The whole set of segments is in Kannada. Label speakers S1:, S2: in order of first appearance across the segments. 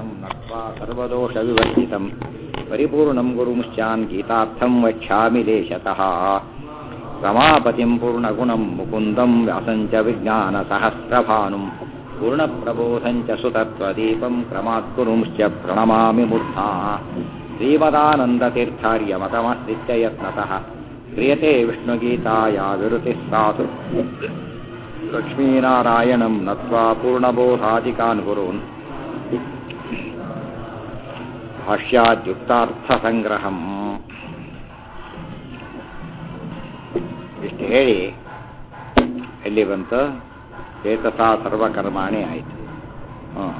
S1: नारायणं नत्वा सर्वदोषविवर्जितं परिपूर्णं गुरुंश्चान् गीतार्थं वक्ष्यामि देशतः रमापतिं पूर्णगुणं मुकुन्दं व्यासं च विज्ञानसहस्रभानुं पूर्णप्रबोधं च सुतत्वदीपं क्रमात्कुरुंश्च प्रणमामि मूर्धा श्रीमदानन्दतीर्थार्यमतमस्थित्य यत्नतः क्रियते विष्णुगीताया विरुतिः साधु लक्ष्मीनारायणं नत्वा पूर्णबोधादिकान् गुरून् ಭಾಷ್ಯಾದ್ಯುಕ್ತಾರ್ಥಸಂಗ್ರಹಂ ಇಷ್ಟು ಹೇಳಿ ಎಲ್ಲಿ ಬಂತು ಚೇತಸಾ ಸರ್ವಕರ್ಮಾಣಿ ಆಯಿತು ಹ್ಞೂ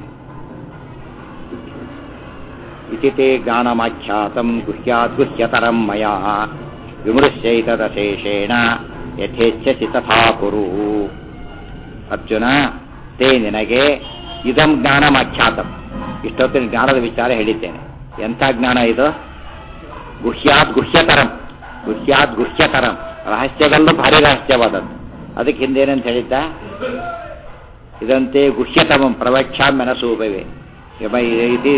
S1: ಇತಿ ತೇ ಜ್ಞಾನಮಾಖ್ಯಾತಂ ಗುಹ್ಯಾದ್ಗುಹ್ಯತರಂ ಮಯಾ ವಿಮೃಶ್ಯೈತದಶೇಷೇಣ ಯಥೇಚ್ಛಸಿ ತಥಾ ಕುರು ಅರ್ಜುನ ತೇ ನಿನಗೆ ಇದಂ ಜ್ಞಾನಮಾಖ್ಯಾತಂ ಇಷ್ಟೊತ್ತಿನ ಜ್ಞಾನದ ವಿಚಾರ ಹೇಳಿದ್ದೇನೆ ಎಂಥ ಜ್ಞಾನ ಇದು ಗುಹ್ಯಾತ್ ಗುಹ್ಯತರಂ ಗುಹ್ಯಾತ್ ಗುಹ್ಯತರಂ ರಹಸ್ಯದಲ್ಲೂ ಭಾರಿ ರಹಸ್ಯವಾದದ್ದು ಅದಕ್ಕೆ ಹಿಂದೇನಂತ ಹೇಳಿದ್ದ ಇದಂತೆ ಗುಹ್ಯತಮಂ ಪ್ರವಕ್ಷಾಂ ಮನಸೂಪವೇ ಇತಿ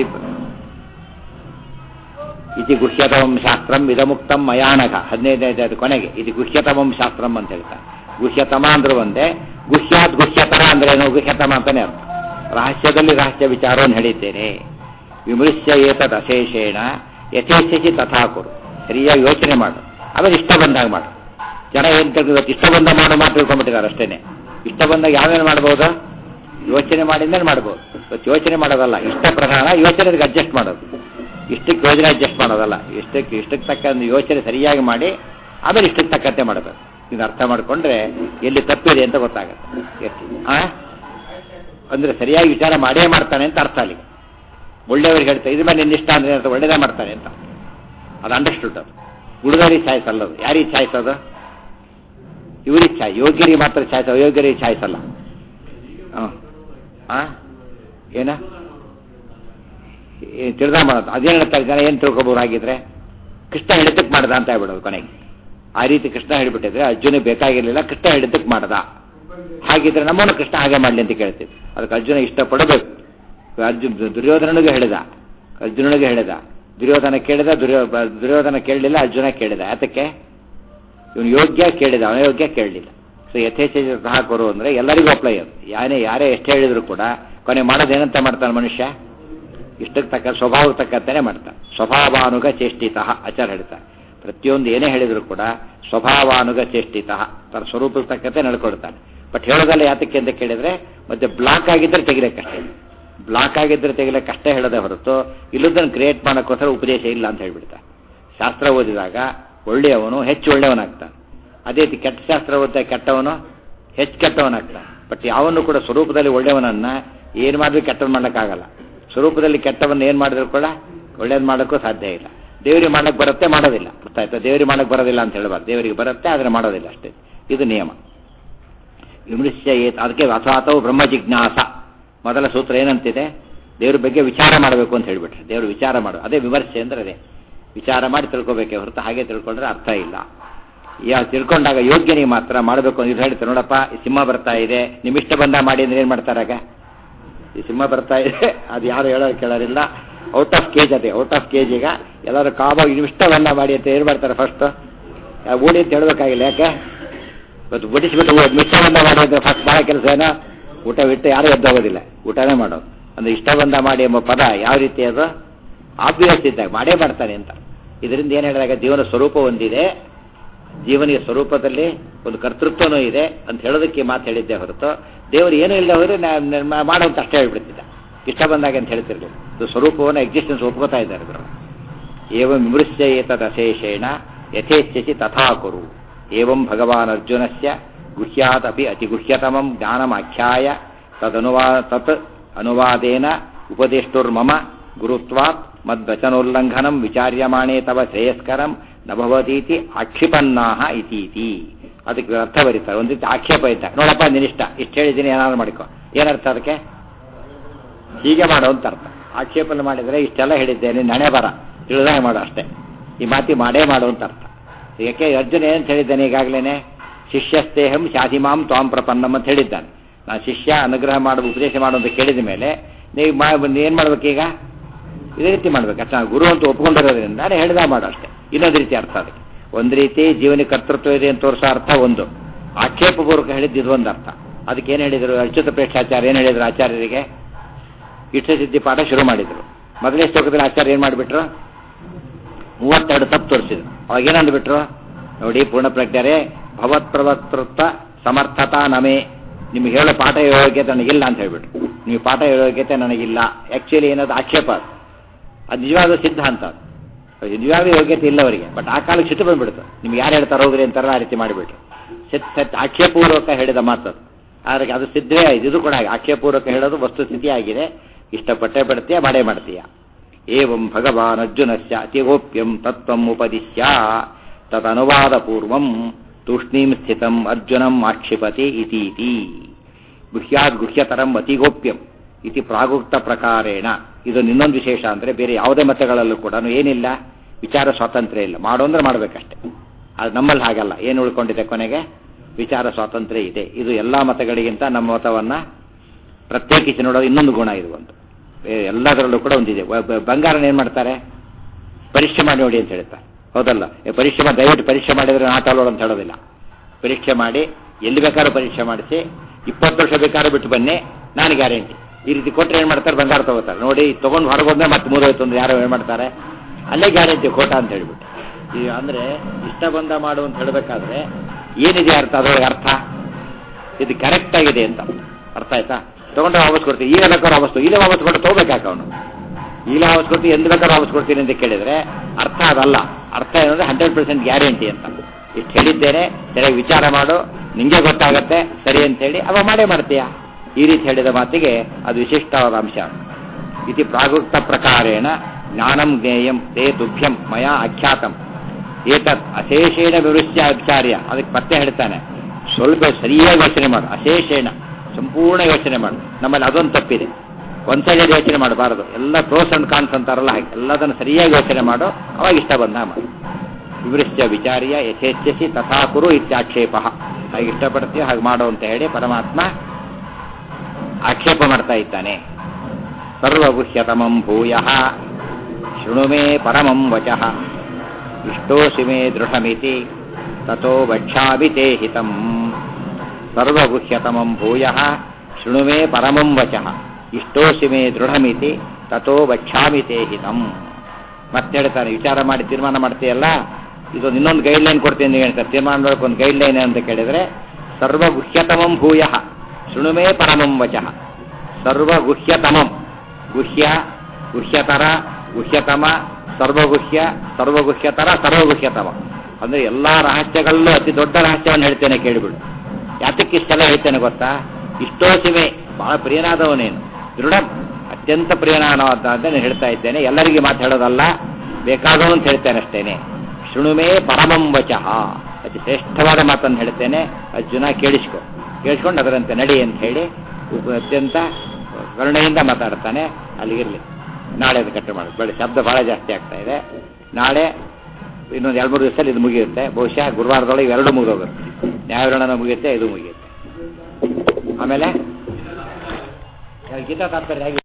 S1: ಇತಿ ಗುಹ್ಯತಮಂ ಶಾಸ್ತ್ರಂ ಇದಮುಕ್ತಂ ಮಯಾನಗ ಹದಿನೈದನೇದು ಕೊನೆಗೆ ಇದು ಗುಹ್ಯತಮಂ ಶಾಸ್ತ್ರಂ ಅಂತ ಹೇಳ್ತಾರೆ ಗುಹ್ಯತಮ ಅಂದ್ರೂ ಒಂದೇ ಗುಹ್ಯಾತ್ ಗುಹ್ಯತರ ಅಂದ್ರೇನು ಗುಹ್ಯತಮ ಅಂತಾನೆ ಅರ್ಥ ರಹಸ್ಯದಲ್ಲಿ ರಹಸ್ಯ ವಿಚಾರವನ್ನು ಹೇಳಿದ್ದೇನೆ ವಿಮೃಶ್ಯ ಏತದ್ ಅಶೇಷೇಣ ಯಥೇಚ್ಛಿಸಿ ತಥಾ ಕೊಡು ಸರಿಯಾಗಿ ಯೋಚನೆ ಮಾಡು ಆಮೇಲೆ ಇಷ್ಟ ಬಂದಾಗ ಮಾಡು ಜನ ಏನು ಇವತ್ತು ಇಷ್ಟ ಬಂದ ಮಾಡು ಮಾತು ತಿಳ್ಕೊಂಡ್ಬಿಟ್ಟಿದ್ದಾರೆ ಅಷ್ಟೇನೆ ಇಷ್ಟ ಬಂದಾಗ ಯಾವೇನು ಮಾಡ್ಬೋದು ಯೋಚನೆ ಮಾಡಿದ್ಮೇಲೆ ಮಾಡ್ಬೋದು ಇವತ್ತು ಯೋಚನೆ ಮಾಡೋದಲ್ಲ ಇಷ್ಟ ಪ್ರಧಾನ ಯೋಚನೆಗೆ ಅಡ್ಜಸ್ಟ್ ಮಾಡೋದು ಇಷ್ಟಕ್ಕೆ ಯೋಜನೆ ಅಡ್ಜಸ್ಟ್ ಮಾಡೋದಲ್ಲ ಇಷ್ಟಕ್ಕೆ ಇಷ್ಟಕ್ಕೆ ತಕ್ಕಂಥ ಯೋಚನೆ ಸರಿಯಾಗಿ ಮಾಡಿ ಆಮೇಲೆ ಇಷ್ಟಕ್ಕೆ ತಕ್ಕಂತೆ ಮಾಡಬೇಕು ಇದನ್ನ ಅರ್ಥ ಮಾಡಿಕೊಂಡ್ರೆ ಎಲ್ಲಿ ತಪ್ಪಿದೆ ಅಂತ ಗೊತ್ತಾಗುತ್ತೆ ಆ ಅಂದ್ರೆ ಸರಿಯಾಗಿ ವಿಚಾರ ಮಾಡೇ ಮಾಡ್ತಾನೆ ಅಂತ ಅರ್ಥ ಅಲ್ಲಿ ಒಳ್ಳೆಯವ್ರಿಗೆ ಹೇಳ್ತಾರೆ ಇದ್ರ ಮೇಲೆ ನಿನ್ನಿಷ್ಟ ಅಂದ್ರೆ ಅರ್ಥ ಒಳ್ಳೇದೇ ಮಾಡ್ತಾನೆ ಅಂತ ಅದು ಅಂಡರ್ಸ್ಟುಡ್ ಅದು ಹುಡುಗರಿಗೆ ಚಾಯ್ಸ್ ಅಲ್ಲದು ಯಾರಿಗೆ ಚಾಯ್ಸ್ ಅದು ಇವ್ರಿಗೆ ಚಾಯ್ ಯೋಗ್ಯರಿಗೆ ಮಾತ್ರ ಚಾಯ್ಸ್ ಅಯೋಗ್ಯರಿಗೆ ಚಾಯ್ಸ್ ಅಲ್ಲ ಹಾಂ ಹಾಂ ಏನ ತಿಳಿದ ಮಾಡೋದು ಅದೇನು ಹೇಳ್ತಾರೆ ಜನ ಏನು ತಿಳ್ಕೊಬೋದು ಹಾಗಿದ್ರೆ ಕೃಷ್ಣ ಹಿಡಿತಕ್ಕೆ ಮಾಡ್ದ ಅಂತ ಹೇಳ್ಬಿಡೋದು ಕೊನೆಗೆ ಆ ರೀತಿ ಕೃಷ್ಣ ಹೇಳಿಬಿಟ್ಟಿದ್ರೆ ಅರ್ಜುನ ಬೇಕಾಗಿರಲಿಲ್ಲ ಕೃಷ್ಣ ಹಿಡಿತಕ್ಕೆ ಮಾಡ್ದ ಹಾಗಿದ್ರೆ ನಮ್ಮನ್ನು ಕೃಷ್ಣ ಹಾಗೆ ಮಾಡಲಿ ಅಂತ ಕೇಳ್ತೀವಿ ಅದಕ್ಕೆ ಅರ್ಜುನ ಇಷ್ಟಪಡಬೇಕು ಅರ್ಜುನ್ ದುರ್ಯೋಧನನಿಗೆ ಹೇಳಿದ ಅರ್ಜುನನಿಗೆ ಹೇಳಿದ ದುರ್ಯೋಧನ ಕೇಳಿದ ದುರ್ಯೋ ದುರ್ಯೋಧನ ಕೇಳಲಿಲ್ಲ ಅರ್ಜುನ ಕೇಳಿದ ಯಾತಕ್ಕೆ ಇವನು ಯೋಗ್ಯ ಕೇಳಿದ ಅನಯೋಗ್ಯ ಕೇಳಲಿಲ್ಲ ಸೊ ಯಥೇಚ್ಛ ಸಹ ಕೊರು ಅಂದರೆ ಎಲ್ಲರಿಗೂ ಅಪ್ಲೈ ಅದು ಯಾರೇ ಯಾರೇ ಎಷ್ಟು ಹೇಳಿದ್ರು ಕೂಡ ಕೊನೆ ಮಾಡೋದೇನಂತ ಮಾಡ್ತಾನೆ ಮನುಷ್ಯ ಇಷ್ಟಕ್ಕೆ ತಕ್ಕ ಸ್ವಭಾವಕ್ಕೆ ತಕ್ಕಂತಾನೆ ಮಾಡ್ತಾನೆ ಸ್ವಭಾವಾನುಗ ಚೇಷ್ಟಿತ ಆಚಾರ ಹೇಳ್ತಾರೆ ಪ್ರತಿಯೊಂದು ಏನೇ ಹೇಳಿದ್ರು ಕೂಡ ಸ್ವಭಾವಾನುಗ ಚೇಷ್ಟಿತ ತನ್ನ ಸ್ವರೂಪಕ್ಕೆ ತಕ್ಕಂತೆ ನಡ್ಕೊಳ್ತಾನೆ ಬಟ್ ಹೇಳೋದಲ್ಲ ಯಾತಕ್ಕೆ ಅಂತ ಕೇಳಿದ್ರೆ ಮತ್ತೆ ಬ್ಲಾಕ್ ಆಗಿದ್ದರೆ ತೆಗಿಲಿಕ್ಕಷ್ಟೇ ಬ್ಲಾಕ್ ಆಗಿದ್ದರೆ ತೆಗಿಲಿಕ್ಕೆ ಕಷ್ಟ ಹೇಳೋದೇ ಹೊರತು ಇಲ್ಲದನ್ನು ಕ್ರಿಯೇಟ್ ಮಾಡೋಕ್ಕೋಸ್ಕರ ಉಪದೇಶ ಇಲ್ಲ ಅಂತ ಹೇಳ್ಬಿಡ್ತಾರೆ ಶಾಸ್ತ್ರ ಓದಿದಾಗ ಒಳ್ಳೆಯವನು ಹೆಚ್ಚು ಒಳ್ಳೆಯವನಾಗ್ತಾನೆ ಅದೇ ರೀತಿ ಕೆಟ್ಟ ಶಾಸ್ತ್ರ ಓದಿದ ಕೆಟ್ಟವನು ಹೆಚ್ಚು ಕೆಟ್ಟವನಾಗ್ತಾನೆ ಬಟ್ ಯಾವನ್ನು ಕೂಡ ಸ್ವರೂಪದಲ್ಲಿ ಒಳ್ಳೆಯವನನ್ನ ಏನು ಮಾಡಿದ್ರು ಕೆಟ್ಟವನು ಮಾಡೋಕ್ಕಾಗಲ್ಲ ಸ್ವರೂಪದಲ್ಲಿ ಕೆಟ್ಟವನ್ನ ಏನು ಮಾಡಿದ್ರು ಕೂಡ ಒಳ್ಳೇದು ಮಾಡೋಕ್ಕೂ ಸಾಧ್ಯ ಇಲ್ಲ ದೇವರಿಗೆ ಮಾಡಕ್ಕೆ ಬರುತ್ತೆ ಮಾಡೋದಿಲ್ಲ ಗೊತ್ತಾಯ್ತಾ ದೇವರಿಗೆ ಮಾಡಕ್ಕೆ ಬರೋದಿಲ್ಲ ಅಂತ ಹೇಳಬಾರ್ದು ದೇವರಿಗೆ ಬರುತ್ತೆ ಆದರೆ ಮಾಡೋದಿಲ್ಲ ಅಷ್ಟೇ ಇದು ನಿಯಮ ವಿಮೃಶ್ಯ ಏತ್ ಅದಕ್ಕೆ ಅಥಾತವು ಬ್ರಹ್ಮ ಜಿಜ್ಞಾಸ ಮೊದಲ ಸೂತ್ರ ಏನಂತಿದೆ ದೇವ್ರ ಬಗ್ಗೆ ವಿಚಾರ ಮಾಡಬೇಕು ಅಂತ ಹೇಳ್ಬಿಟ್ರೆ ದೇವರು ವಿಚಾರ ಮಾಡು ಅದೇ ವಿಮರ್ಶೆ ಅಂದ್ರೆ ಅದೇ ವಿಚಾರ ಮಾಡಿ ತಿಳ್ಕೊಬೇಕೆ ಹೊರತು ಹಾಗೆ ತಿಳ್ಕೊಂಡ್ರೆ ಅರ್ಥ ಇಲ್ಲ ಯಾ ತಿಳ್ಕೊಂಡಾಗ ಯೋಗ್ಯನಿಗೆ ಮಾತ್ರ ಮಾಡಬೇಕು ಅಂತ ಹೇಳ್ತಾರೆ ನೋಡಪ್ಪ ಈ ಸಿಂಹ ಬರ್ತಾ ಇದೆ ನಿಮ್ಮಿಷ್ಟ ಬಂದ ಮಾಡಿ ಅಂದ್ರೆ ಏನು ಮಾಡ್ತಾರಾಗ ಈ ಸಿಂಹ ಬರ್ತಾ ಇದೆ ಅದು ಯಾರು ಹೇಳೋದು ಕೇಳೋರಿಲ್ಲ ಔಟ್ ಆಫ್ ಕೇಜ್ ಅದೇ ಔಟ್ ಆಫ್ ಕೇಜ್ ಈಗ ಎಲ್ಲರೂ ಕಾಬಾಗಿ ನಿಮ್ಮಿಷ್ಟ ಬಂದ ಮಾಡಿ ಅಂತ ಏನು ಮಾಡ್ತಾರೆ ಫಸ್ಟ್ ಓಡಿ ಅಂತ ಹೇಳ್ಬೇಕಾಗಿಲ್ಲ ಯಾಕೆ ಇವತ್ತು ಬಡಿಸ್ಬಿಟ್ಟು ಮಿಷ್ಟ ಬಂದ ಮಾಡಿ ಅಂದ್ರೆ ಫಸ್ಟ್ ಭಾಳ ಕೆಲಸ ಏನೋ ಊಟ ಬಿಟ್ಟು ಯಾರೂ ಎದ್ದೋಗೋದಿಲ್ಲ ಊಟನೇ ಮಾಡೋದು ಅಂದ್ರೆ ಇಷ್ಟ ಬಂದ ಮಾಡಿ ಎಂಬ ಪದ ಯಾವ ರೀತಿ ಅದು ಆಬ್ವಿಯಸ್ ಇದ್ದಾಗ ಮಾಡೇ ಮಾಡ್ತಾನೆ ಅಂತ ಇದರಿಂದ ಏನು ಹೇಳಿದಾಗ ಜೀವನ ಸ್ವರೂಪ ಒಂದಿದೆ ಜೀವನಿಗೆ ಸ್ವರೂಪದಲ್ಲಿ ಒಂದು ಕರ್ತೃತ್ವನೂ ಇದೆ ಅಂತ ಹೇಳೋದಕ್ಕೆ ಮಾತು ಹೇಳಿದ್ದೆ ಹೊರತು ದೇವರು ಏನೂ ಇಲ್ಲ ಹೋದ್ರೆ ಮಾಡೋ ಅಂತ ಅಷ್ಟೇ ಹೇಳ್ಬಿಡ್ತಿದ್ದ ಇಷ್ಟ ಬಂದಾಗ ಅಂತ ಹೇಳ್ತಿರ್ಲಿಲ್ಲ ಇದು ಸ್ವರೂಪವನ್ನು ಎಕ್ಸಿಸ್ಟೆನ್ಸ್ ಒಪ್ಕೋತಾ ಇದ್ದಾರೆ ಇವರು ಏವಂ ವಿಮೃಶ್ಯ ಏತದ್ ಅಶೇಷೇಣ ಯಥೇಚ್ಛಸಿ ತಥಾ ಕುರು ಏವಂ ಭಗವಾನ್ ಅರ್ಜುನಸ್ಯ ಗುಹ್ಯಾತ್ ಅಪಿ ಅತಿ ಗುಹ್ಯತಮಂ ಜ್ಞಾನಮಾಖ್ಯಾಯ ತದನುವಾ ತತ್ ಅನುವಾದೇನ ಉಪದೇಷ್ಟುರ್ಮಮ ಗುರುತ್ವಾತ್ ಮದ್ವಚನೋಲ್ಲಂಘನಂ ವಿಚಾರ್ಯಮಾಣೇ ತವ ಶ್ರೇಯಸ್ಕರಂ ನಭವತೀತಿ ಆಕ್ಷಿಪನ್ನಾಹ ಇತೀತಿ ಅದಕ್ಕೆ ಅರ್ಥ ಬರೀತಾರೆ ಒಂದು ರೀತಿ ಆಕ್ಷೇಪ ಇದ್ದ ನೋಡಪ್ಪ ನಿನ್ನಿಷ್ಟ ಇಷ್ಟು ಹೇಳಿದ್ದೀನಿ ಏನಾದ್ರು ಮಾಡಿಕೊ ಏನರ್ಥ ಅದಕ್ಕೆ ಹೀಗೆ ಮಾಡೋ ಅಂತ ಅರ್ಥ ಆಕ್ಷೇಪನೆ ಮಾಡಿದರೆ ಇಷ್ಟೆಲ್ಲ ಹೇಳಿದ್ದೇನೆ ನಣೆ ಬರ ತಿಳಿದಾಗ ಮಾಡು ಅಷ್ಟೇ ಈ ಮಾತಿ ಮಾಡೇ ಮಾಡು ಅಂತ ಅರ್ಥ ಯಾಕೆ ಅರ್ಜುನ ಏನಂತ ಹೇಳಿದ್ದಾನೆ ಈಗಾಗಲೇ ಶಿಷ್ಯಸ್ತೇಹಂ ಶಾಧಿಮಾಂ ತ್ವಾಂ ಪ್ರಪನ್ನಂ ಅಂತ ಹೇಳಿದ್ದಾನೆ ನಾನು ಶಿಷ್ಯ ಅನುಗ್ರಹ ಮಾಡುವ ಉಪದೇಶ ಮಾಡು ಅಂತ ಕೇಳಿದ ಮೇಲೆ ನೀವು ಮಾ ಏನು ಮಾಡ್ಬೇಕೀಗ ಇದೇ ರೀತಿ ಮಾಡ್ಬೇಕು ಅಷ್ಟೇ ನಾವು ಗುರು ಅಂತ ಒಪ್ಕೊಂಡಿರೋದ್ರಿಂದ ನಾನು ಹೇಳ್ದ ಮಾಡು ಅಷ್ಟೇ ಇನ್ನೊಂದು ರೀತಿ ಅರ್ಥ ಅದಕ್ಕೆ ಒಂದು ರೀತಿ ಜೀವನ ಕರ್ತೃತ್ವ ಇದೆ ಅಂತ ತೋರಿಸೋ ಅರ್ಥ ಒಂದು ಆಕ್ಷೇಪಪೂರ್ವಕ ಹೇಳಿದ್ದು ಇದು ಒಂದು ಅರ್ಥ ಅದಕ್ಕೆ ಏನು ಹೇಳಿದರು ಅಚ್ಯುತ ಪ್ರೇಕ್ಷಾಚಾರ್ಯ ಏನು ಹೇಳಿದ್ರು ಆಚಾರ್ಯರಿಗೆ ಇಷ್ಟಸಿದ್ಧಿ ಪಾಠ ಶುರು ಮಾಡಿದರು ಮೊದಲನೇ ಶ್ಲೋಕದಲ್ಲಿ ಆಚಾರ್ಯ ಏನು ಮಾಡಿಬಿಟ್ರು ಮೂವತ್ತೆರಡು ತಪ್ಪು ತೋರಿಸಿದ್ರು ಅವಾಗ ಏನಂದ್ಬಿಟ್ರು ನೋಡಿ ಪೂರ್ಣ ಪ್ರಜ್ಞರೇ ಭಗವತ್ ಪ್ರವರ್ತೃತ್ವ ಸಮರ್ಥತಾ ನಮೇ ನಿಮ್ಗೆ ಹೇಳೋ ಪಾಠ ಯೋಗ್ಯತೆ ನನಗಿಲ್ಲ ಅಂತ ಹೇಳ್ಬಿಟ್ರು ನೀವು ಪಾಠ ಹೇಳೋ ಯೋಗ್ಯತೆ ನನಗಿಲ್ಲ ಆ್ಯಕ್ಚುಲಿ ಏನದು ಆಕ್ಷೇಪ ಅದು ಅದು ನಿಜವಾದ ಸಿದ್ಧಾಂತ ಅದು ನಿಜವಾದ ಯೋಗ್ಯತೆ ಇಲ್ಲ ಅವರಿಗೆ ಬಟ್ ಆ ಕಾಲಕ್ಕೆ ಸಿಟ್ಟು ಬಂದ್ಬಿಡ್ತು ನಿಮ್ಗೆ ಯಾರು ಹೇಳ್ತಾರೆ ಹೋಗ್ರಿ ಅಂತಾರ ಆ ರೀತಿ ಮಾಡಿಬಿಟ್ರು ಸತ್ ಸತ್ ಆಕ್ಷೇಪೂರ್ವಕ ಹೇಳಿದ ಮಾತು ಅದು. ಆದ್ರೆ ಅದು ಸಿದ್ಧವೇ ಆಯ್ತು ಇದು ಕೂಡ ಹಾಗೆ ಆಕ್ಷೇಪೂರ್ವಕ ಹೇಳೋದು ವಸ್ತುಸ್ಥಿತಿ ಆಗಿದೆ ಇಷ್ಟಪಟ್ಟೆ ಪಡ್ತೀಯ ಮಾಡೇ ಮಾಡ್ತೀಯ ಏವಂ ಭಗವಾನ್ ಅರ್ಜುನಸ್ಯ ಅತಿಗೋಪ್ಯಂ ತತ್ವಂ ಉಪದಿಶ್ಯ ತದನುವಾದ ಪೂರ್ವಂ ತೂಷ್ಣೀಂ ಸ್ಥಿತಂ ಅರ್ಜುನಂ ಆಕ್ಷಿಪತಿ ಇತೀತಿ ಗುಹ್ಯಾದ್ ಗುಹ್ಯತರಂ ಅತಿಗೋಪ್ಯಂ ಇತಿ ಪ್ರಾಗುಕ್ತ ಪ್ರಕಾರೇಣ ಇದು ಇನ್ನೊಂದು ವಿಶೇಷ ಅಂದರೆ ಬೇರೆ ಯಾವುದೇ ಮತಗಳಲ್ಲೂ ಕೂಡ ಏನಿಲ್ಲ ವಿಚಾರ ಸ್ವಾತಂತ್ರ್ಯ ಇಲ್ಲ ಮಾಡು ಅಂದ್ರೆ ಮಾಡಬೇಕಷ್ಟೆ ಅದು ನಮ್ಮಲ್ಲಿ ಹಾಗಲ್ಲ ಏನು ಉಳ್ಕೊಂಡಿದೆ ಕೊನೆಗೆ ವಿಚಾರ ಸ್ವಾತಂತ್ರ್ಯ ಇದೆ ಇದು ಎಲ್ಲ ಮತಗಳಿಗಿಂತ ನಮ್ಮ ಮತವನ್ನು ಪ್ರತ್ಯೇಕಿಸಿ ನೋಡೋದು ಇನ್ನೊಂದು ಗುಣ ಇದು ಒಂದು ಏ, ಎಲ್ಲದರಲ್ಲೂ ಕೂಡ ಒಂದಿದೆ ವ- ಬ- ಬಂಗಾರನ ಏನು ಮಾಡ್ತಾರೆ ಪರೀಕ್ಷೆ ಮಾಡಿ ನೋಡಿ ಅಂತ ಹೇಳ್ತಾರೆ ಹೌದಲ್ಲ ಏ, ಪರೀಕ್ಷೆ ಮಾಡಿ ದಯವಿಟ್ಟು ಪರೀಕ್ಷೆ ಮಾಡಿದರೆ ಆಟ ಆಡೋಣ ಅಂತ ಹೇಳೋದಿಲ್ಲ ಪರೀಕ್ಷೆ ಮಾಡಿ ಎಲ್ಲಿ ಬೇಕಾದ್ರೂ ಪರೀಕ್ಷೆ ಮಾಡಿಸಿ ಇಪ್ಪತ್ತು ವರ್ಷ ಬೇಕಾದ್ರೂ ಬಿಟ್ಟು ಬನ್ನಿ ನಾನು ಗ್ಯಾರಂಟಿ ಈ ರೀತಿ ಕೊಟ್ಟರೆ ಏನು ಮಾಡ್ತಾರೆ ಬಂಗಾರ ತಗೋತಾರೆ ನೋಡಿ ತೊಗೊಂಡು ಹೊರಗೆ ಹೋದ್ರೆ ಮತ್ತೆ ಮೂರೋಯ್ತು ಅಂದ್ರೆ ಯಾರೋ ಏನು ಮಾಡ್ತಾರೆ ಅಲ್ಲೇ ಗ್ಯಾರಂಟಿ ಕೋಟ ಅಂತ ಹೇಳ್ಬಿಟ್ಟು ಈ ಅಂದರೆ ಇಷ್ಟ ಬಂದ ಮಾಡು ಅಂತ ಹೇಳಬೇಕಾದ್ರೆ ಏನಿದೆ ಅರ್ಥ ಅದರೊಳಗೆ ಅರ್ಥ ಇದು ಕರೆಕ್ಟ್ ಆಗಿದೆ ಅಂತ ಅರ್ಥ ಆಯ್ತಾ ತಗೊಂಡ್ರೆ ವಾಪಸ್ ಕೊಡ್ತೀವಿ ಈಗ ಬೇಕಾದ್ರೆ ವಾಪಸ್ ತಗೋ- ಇಲ್ಲೇ ವಾಪಸ್ ಕೊಟ್ಟು ತಗೋಬೇಕಾಕ ಅವನು ಈಗಲೇ ವಾಪಸ್ ಕೊಡ್ತೀವಿ ಎಂದು ಬೇಕಾದ್ರೂ ವಾಪಸ್ ಕೊಡ್ತೀನಿ ಅಂತ ಕೇಳಿದ್ರೆ ಅರ್ಥ ಅದಲ್ಲ ಅರ್ಥ ಏನಂದ್ರೆ ಹಂಡ್ರೆಡ್ ಪರ್ಸೆಂಟ್ ಗ್ಯಾರಂಟಿ ಅಂತ ಇಷ್ಟು ಹೇಳಿದ್ದೇನೆ ಸರಿಯಾಗಿ ವಿಚಾರ ಮಾಡು ನಿಂಗೆ ಗೊತ್ತಾಗತ್ತೆ ಸರಿ ಅಂತೇಳಿ ಅವ ಮಾಡೇ ಮಾಡ್ತೀಯ ಈ ರೀತಿ ಹೇಳಿದ ಮಾತಿಗೆ ಅದು ವಿಶಿಷ್ಟವಾದ ಅಂಶ ಇತಿ ಪ್ರಾಗುಕ್ತ ಪ್ರಕಾರೇಣ ಜ್ಞಾನಂ ಜ್ಞೇಯಂ ತೇ ತುಭ್ಯಂ ಮಯ ಆಖ್ಯಾತಂ ಏತತ್ ಅಶೇಷೇಣ ವಿವೃಶ್ಯ ಆಚಾರ್ಯ ಅದಕ್ಕೆ ಮತ್ತೆ ಹೇಳ್ತಾನೆ ಸ್ವಲ್ಪ ಸರಿಯಾಗಿ ಯೋಚನೆ ಮಾಡು ಅಶೇಷೇಣ ಸಂಪೂರ್ಣ ಯೋಚನೆ ಮಾಡು ನಮ್ಮಲ್ಲಿ ಅದೊಂದು ತಪ್ಪಿದೆ ಒಂದ್ ಸೈಡ್ ಯೋಚನೆ ಮಾಡಬಾರದು ಎಲ್ಲ ಪ್ರೋಸ್ ಅಂಡ್ ಕಾನ್ಸ್ ಅಂತಾರಲ್ಲ ಹಾಗೆ ಎಲ್ಲದನ್ನು ಸರಿಯಾಗಿ ಯೋಚನೆ ಮಾಡು ಅವಾಗ ಇಷ್ಟ ಬಂದ ಮಾಡು ವಿವೃಶ್ಯ ವಿಚಾರ್ಯ ಯಥೇಚ್ಛಸಿ ತಥಾ ಕುರು ಇತ್ಯಾಕ್ಷೇಪ ಹಾಗೆ ಇಷ್ಟಪಡ್ತೀವಿ ಹಾಗೆ ಮಾಡು ಅಂತ ಹೇಳಿ ಪರಮಾತ್ಮ ಆಕ್ಷೇಪ ಮಾಡ್ತಾ ಇದ್ದಾನೆ ಸರ್ವಗುಹ್ಯತಮಂ ಭೂಯ ಶೃಣು ಮೇ ಪರಮಂ ವಚಃ ಇಷ್ಟೋಸಿ ಮೇ ದೃಢಮಿತಿ ತಥೋ ವಕ್ಷ್ಯಾಮಿ ತೇ ಹಿತಂ ಸರ್ವಗುಹ್ಯತಮಂ ಭೂಯ ಶೃಣು ಮೇ ಪರಮಂ ವಚಃ ಇಷ್ಟೋಸಿ ಮೇ ದೃಢಮಿತಿ ತಥೋ ವಕ್ಷ್ಯಾಮಿ ತೇ ಹಿತಂ ಮತ್ತೆ ಹೇಳ್ತಾನೆ ವಿಚಾರ ಮಾಡಿ ತೀರ್ಮಾನ ಮಾಡ್ತೀಯಲ್ಲ ಇದೊಂದು ಇನ್ನೊಂದು ಗೈಡ್ ಲೈನ್ ಕೊಡ್ತೀನಿ ಅಂತ ಹೇಳ್ತಾರೆ ತೀರ್ಮಾನ ಮಾಡೋಕೆ ಒಂದು ಗೈಡ್ ಲೈನ್ ಅಂತ ಕೇಳಿದ್ರೆ ಸರ್ವಗುಹ್ಯತಮಂ ಭೂಯ ಶೃಣು ಮೇ ಪರಮಂ ವಚಃ ಸರ್ವಗುಹ್ಯತಮಂ ಗುಹ್ಯ ಗುಹ್ಯತರ ಗುಹ್ಯತಮ ಸರ್ವಗುಹ್ಯ ಸರ್ವಗುಹ್ಯತರ ಸರ್ವಗುಹ್ಯತಮ ಅಂದ್ರೆ ಎಲ್ಲಾ ರಹಸ್ಯಗಳಲ್ಲೂ ಅತಿ ದೊಡ್ಡ ರಹಸ್ಯವನ್ನು ಹೇಳ್ತೇನೆ ಕೇಳಿಬಿಡು ಯಾತಕ್ಕೆ ಇಷ್ಟೆಲ್ಲ ಹೇಳ್ತೇನೆ ಗೊತ್ತಾ ಇಷ್ಟೋಸಿಮೆ ಬಹಳ ಪ್ರಿಯನಾದವನೇನು ದೃಢ ಅತ್ಯಂತ ಪ್ರಿಯನಾದವ ಅಂತ ನಾನು ಹೇಳ್ತಾ ಇದ್ದೇನೆ ಎಲ್ಲರಿಗೆ ಮಾತಾಡೋದಲ್ಲ ಬೇಕಾದವನು ಅಂತ ಹೇಳ್ತೇನೆ ಅಷ್ಟೇನೆ ಶೃಣುಮೇ ಪರಮಂ ವಚಃ ಅತಿ ಶ್ರೇಷ್ಠವಾದ ಮಾತನ್ನು ಹೇಳ್ತೇನೆ ಅರ್ಜುನ ಕೇಳಿಸ್ಕೊ ಕೇಳಿಸ್ಕೊಂಡು ಅದರಂತೆ ನಡಿ ಅಂತ ಹೇಳಿ ಉಪ- ಅತ್ಯಂತ ಕರುಣೆಯಿಂದ ಮಾತಾಡ್ತಾನೆ ಅಲ್ಲಿಗಿರಲಿ ನಾಳೆ ಅದು ಕಟ್ಟು ಮಾಡೋದು ಬೇಡ ಶಬ್ದ ಬಹಳ ಜಾಸ್ತಿ ಆಗ್ತಾ ಇದೆ ನಾಳೆ ಇನ್ನೊಂದು ಎರಡು ಮೂರು ದಿವಸದಲ್ಲಿ ಇದು ಮುಗಿಯುತ್ತೆ ಬಹುಶಃ ಗುರುವಾರದೊಳಗೆ ಇವೆರಡು ಮುಗಿದೋಗುತ್ತೆ ನ್ಯಾಯವಿರಣನ ಮುಗಿಯುತ್ತೆ ಇದು ಮುಗಿಯುತ್ತೆ ಆಮೇಲೆ ಗೀತಾ ತಾತ್ಪರ್ಯ ಹೇಗೆ